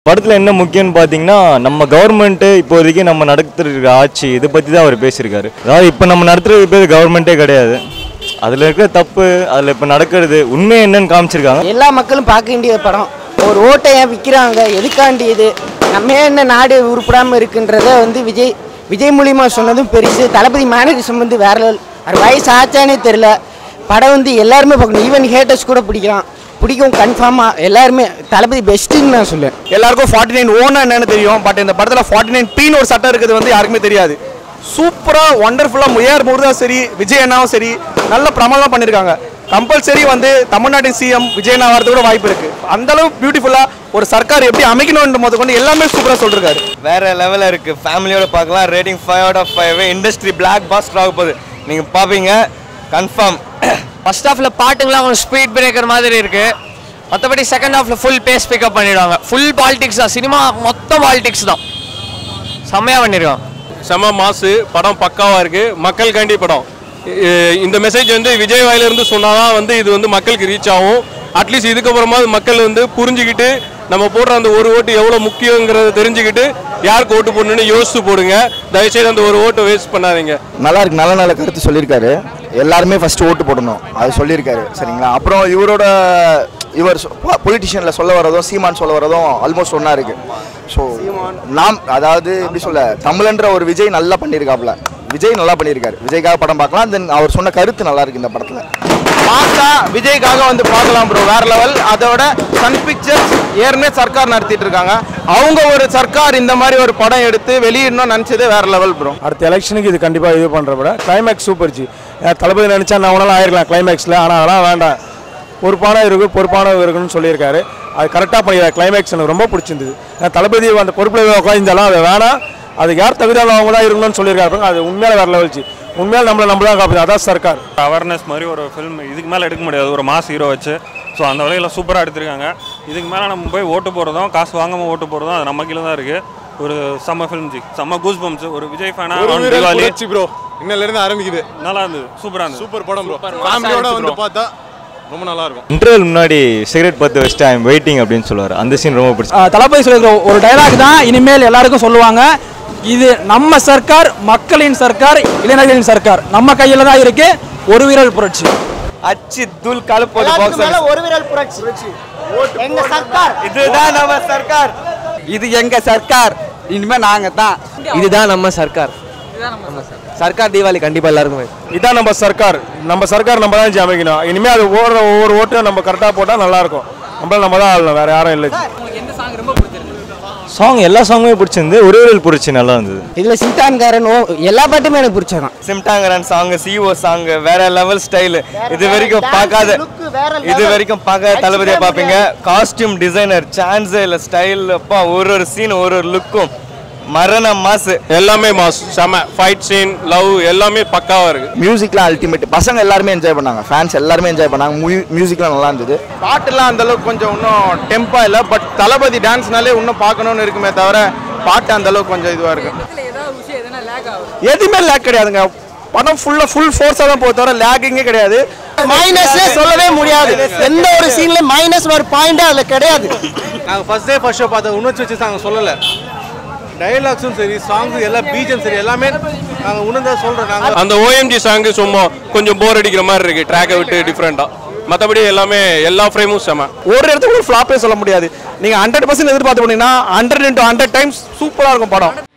படத்தில் என்ன முக்கியம்னு பார்த்தீங்கன்னா நம்ம கவர்மெண்ட்டு இப்போதைக்கு நம்ம நடத்துகிற ஆட்சி இதை பற்றி தான் அவர் பேசியிருக்காரு அதாவது இப்போ நம்ம நடத்துகிற பேர் கவர்மெண்ட்டே கிடையாது அதில் இருக்கிற தப்பு அதில் இப்போ நடக்கிறது உண்மை என்னன்னு காமிச்சிருக்காங்க எல்லா மக்களும் பார்க்க வேண்டிய படம் ஒரு ஓட்டை ஏன் விற்கிறாங்க எதுக்காண்டி இது நம்ம ஏன் என்ன நாடு உருப்படாமல் இருக்குன்றத வந்து விஜய் விஜய் மூலியமா சொன்னதும் பெருசு தளபதி மேனரிசம் வந்து வேற level. அவர் வயசு ஆச்சானே தெரில படம் வந்து எல்லாருமே பார்க்கணும் ஈவன் ஹேட்டர்ஸ் கூட பிடிக்கலாம் பிடிக்கும் கன்ஃபார்மாக எல்லாருமே தளபதி பெஸ்ட்டுன்னு நான் சொல்லுவேன் எல்லாருக்கும் ஃபார்ட்டி நைன் ஓனா என்னன்னு தெரியும் பட் இந்த படத்தில் ஃபார்ட்டி நைன் பீன் ஒரு சட்டம் இருக்குது வந்து யாருக்குமே தெரியாது சூப்பராக ஒண்டர்ஃபுல்லாக ஏஆர் முருகா சரி விஜய் அண்ணாவும் சரி நல்ல பிரமாதமாக பண்ணியிருக்காங்க கம்பல்சரி வந்து தமிழ்நாட்டின் சிஎம் விஜய் அண்ணா வரது கூட வாய்ப்பு இருக்குது அந்த அளவு பியூட்டிஃபுல்லாக ஒரு சர்க்கார் எப்படி அமைக்கணும்னு முத கொண்டு எல்லாமே சூப்பராக சொல்லிருக்காரு வேற லெவலில் இருக்கு ஃபேமிலியோட பார்க்கலாம் rating five out of five industry blockbuster ஆக போகுது நீங்கள் பார்ப்பீங்க கன்ஃபார்ம் ஃபர்ஸ்ட் ஹாஃப்ல பாட்டுங்களாம் கொஞ்சம் ஸ்பீட் பிரேக்கர் மாதிரி இருக்கு மற்றபடி செகண்ட் ஹாஃப்ல ஃபுல் பேஸ் பிக்கப் பண்ணிடுவாங்க ஃபுல் பாலிடிக்ஸ் தான் சினிமா மொத்த பாலிடிக்ஸ் தான் செம்மையாக பண்ணியிருக்காங்க செம மாசு படம் பக்காவா இருக்கு மக்களுக்காண்டி படம் இ- இந்த மெசேஜ் வந்து விஜய் வாயில இருந்து சொன்னாதான் வந்து இது வந்து மக்களுக்கு ரீச் ஆகும் அட்லீஸ்ட் இதுக்கப்புறமா மக்கள் வந்து புரிஞ்சுக்கிட்டு நம்ம போடுற அந்த ஒரு ஓட்டு எவ்வளோ முக்கியங்கிறத தெரிஞ்சுக்கிட்டு யாருக்கு ஓட்டு போடணும்னு யோசிச்சு போடுங்க தயவுசெய்து அந்த ஒரு ஓட்டை வேஸ்ட் பண்ணாதீங்க நல்லா இருக்கு நல்ல நல்ல கருத்து சொல்லியிருக்காரு எல்லாருமே ஃபர்ஸ்ட் ஓட்டு போடணும் அது சொல்லியிருக்காரு சரிங்களா அப்புறம் இவரோட இவர் பொலிட்டிஷியனில் சொல்ல வரதும் சீமான் சொல்ல வரதும் ஆல்மோஸ்ட் ஒன்றா இருக்கு ஸோ நாம் அதாவது எப்படி சொல்ல தமிழன்ற ஒரு விஜய் நல்லா பண்ணியிருக்காப்ல விஜய் நல்லா பண்ணியிருக்காரு விஜய்க்காக படம் பார்க்கலாம் தென் அவர் சொன்ன கருத்து நல்லா இருக்கு இந்த படத்தில் மாசா விஜய்க்காக வந்து பார்க்கலாம் ப்ரோ வேற லெவல் அதோட சன் பிக்சர்ஸ் ஏற்கனவே சர்க்கார் நடத்திட்டு இருக்காங்க அவங்க ஒரு சர்க்கார் இந்த மாதிரி ஒரு படம் எடுத்து வெளியிடணும்னு நினச்சது வேற லெவல் ப்ரோ அடுத்த எலெக்ஷனுக்கு இது கண்டிப்பாக இது பண்ணுற படம் கிளைமேக்ஸ் சூப்பர் ஜி ஏன் தளபதி நினச்சா நான் ஒன்றாலும் ஆயிருக்கலாம் கிளைமேக்ஸில் ஆனால் அதெல்லாம் வேண்டாம் பொறுப்பான இருக்கு பொறுப்பான இருக்குன்னு சொல்லியிருக்காரு அது கரெக்டாக பண்ணிடுறாரு கிளைமேக்ஸ் எனக்கு ரொம்ப பிடிச்சிருந்தது ஏன்னா தளபதி அந்த பொறுப்பில் உட்காந்துருந்தாலும் அது வேணாம் அதுக்கு யார் தகுதியான அவங்க தான் இருக்கணும்னு சொல்லியிருக்காரு பாருங்க, அது உண்மையில வேற லெவல் ஜி உண்மையில நம்மள நம்ம தான் காப்பது அதான் சர்க்கார் அவேர்னஸ் மாதிரி ஒரு ஃபில்ம் இதுக்கு மேலே எடுக்க முடியாது ஒரு மாஸ் ஹீரோ வச்சு ஸோ அந்த வகையில் சூப்பராக எடுத்திருக்காங்க இதுக்கு மேலே நம்ம போய் ஓட்டு போகிறதும் காசு வாங்காமல் ஓட்டு போகிறதும் அது நம்ம கீழே தான் இருக்குது ஒரு செம்ம ஃபிலிம் ஜி செம்ம கூஸ் பம்ப்ஸ் ஒரு விஜய் ஃபேனா தீபாவளி ப்ரோ இன்னில இருந்து ஆரம்பிக்குது நல்லா இருந்தது சூப்பராக இருந்தது சூப்பர் படம் ப்ரோ ஃபேமிலியோட வந்து பார்த்தா ரொம்ப நல்லா இருக்கும் இன்டர்வல் முன்னாடி சிகரெட் பற்ற வச்சுட்டு ஐம் வெயிட்டிங் அப்படின்னு சொல்லுவார் அந்த சீன் ரொம்ப பிடிச்சி தளபதி சொல்லியிருக்கிற ஒரு டைலாக் தான் இனிமேல் எல்லாருக்கும் சொல்லுவாங்க இது நம்ம சர்க்கார் மக்களின் சர்க்கார் இளைஞர்களின் சர்க்கார் நம்ம கையில் தான் இருக்கு ஒரு வீரல் புரட்சி அச்சு தூள் கலப்போது பாக்ஸ் ஒரு விரல் புரட்சி எங்க சர்க்கார் இதுதான் நம்ம சர்க்கார் இது எங்க சர்க்கார் இனிமே நாங்க தான் இதுதான் நம்ம சர்க்கார் சர்க்கார் தீபாவளி கண்டிப்பா எல்லாருக்குமே இதான் நம்ம சர்க்கார் நம்ம சர்க்கார் நம்ம தான் ஜி அமைக்கணும் இனிமேல் அது ஓடுற ஒவ்வொரு ஓட்டும் நம்ம கரெக்டாக போட்டால் நல்லாயிருக்கும் நம்மள நம்ம தான் ஆளணும் வேற யாரும் இல்லை ஜி சாங் எல்லா சாங்குமே பிடிச்சிருந்து ஒரே ஒரு பிடிச்சி நல்லா இருந்தது இதில் சித்தான்காரன் ஓ எல்லா பாட்டுமே எனக்கு பிடிச்சதான் சிம்டாங்கரன் சாங் சிஓ சாங் வேற லெவல் ஸ்டைல் இது வரைக்கும் dance பார்க்காத look வேற level. இது வரைக்கும் பார்க்காத தளபதியை பார்ப்பீங்க காஸ்டியூம் டிசைனர் சான்ஸே இல்லை ஸ்டைல் அப்பா ஒரு ஒரு சீன் ஒரு ஒரு லுக்கும் மரண மாசு எல்லாமே மாஸ் செம ஃபைட் சீன் லவ் எல்லாமே பக்காவா இருக்கு மியூசிக்லாம் அல்டிமேட் பசங்க எல்லாருமே என்ஜாய் பண்ணாங்க ஃபேன்ஸ் எல்லாருமே என்ஜாய் பண்ணாங்க மியூசிக்லாம் நல்லா இருந்தது பாட்டுலாம் அந்த அளவுக்கு கொஞ்சம் இன்னும் டெம்பா இல்லை பட் தளபதி டான்ஸ்னாலே இன்னும் பார்க்கணும்னு இருக்குமே தவிர பாட்டு அந்த அளவுக்கு கொஞ்சம் இதுவாக இருக்கு எதுவுமே லேக் கிடையாதுங்க படம் ஃபுல்லாக ஃபுல் ஃபோர்ஸாக தான் போக தவிர லேக்கிங்கே கிடையாது மைனஸ்னே சொல்லவே முடியாது எந்த ஒரு சீன்ல மைனஸ் ஒரு பாயிண்டே அதுல கிடையாது நாங்கள் ஃபர்ஸ்ட் டே ஃபர்ஸ்ட் ஷோ பார்த்தோம் உணர்ச்சி வச்சு நாங்கள் சொல்லலை டைலாக்ஸும் சரி சாங்ஸ் எல்லாம் பீஜும் சரி எல்லாமே நாங்கள் உணர்ந்தா சொல்கிறோம் நாங்கள் அந்த ஓஎம்ஜி சாங்கு சும்மா கொஞ்சம் போர் அடிக்கிற மாதிரி இருக்கு ட்ராக்கை விட்டு டிஃப்ரெண்டா மற்றபடி எல்லாமே எல்லா ஃப்ரேமும் செம ஒரு இடத்துல கூட ஃப்ளாப்பே சொல்ல முடியாது நீங்கள் ஹண்ட்ரட் பர்சன்ட் எதிர்பார்த்து போனீங்கன்னா ஹண்ட்ரட் இன்ட்டு ஹண்ட்ரட் டைம்ஸ் சூப்பராக இருக்கும் படம்